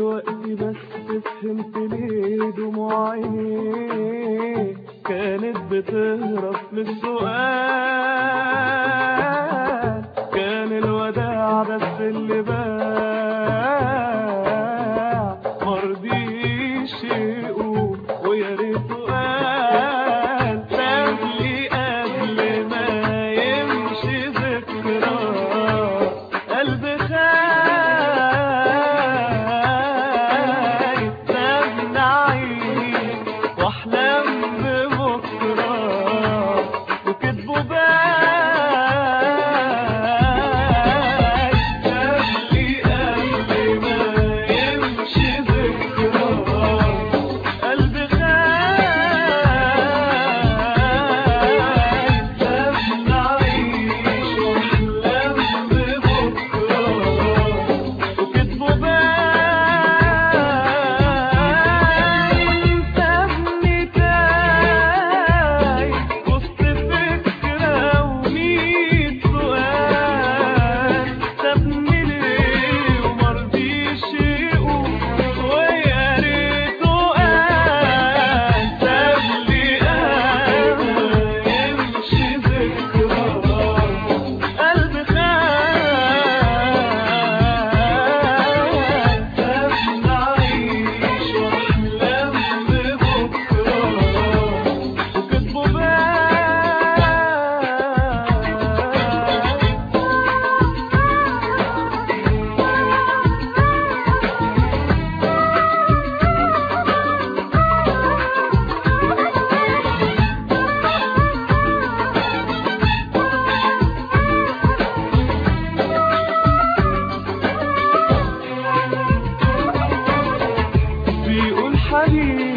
دلوقتي بس فهمت ليه دموع عينيه كانت بتهرب من السؤال كان الوداع بس اللي باع مرضيش يقول ويا ريته قال سابلي قبل ما يمشي ذكرى قلب خايف سابني أعيش واحلم ببكره وكتبه باي سابلي قبل ما يمشي ذكرى قلب خايف سابني أعيش واحلم ببكره وكتبه باين سابني تايه وسط فكرة وميت سؤال سابني ليه ومرضيش يقول ويا ريته قال سابلي قبل يمشي ذكرى قلب خايف سابني أعيش وأحلم ببكرة وكتبه باين بيقول حبيبي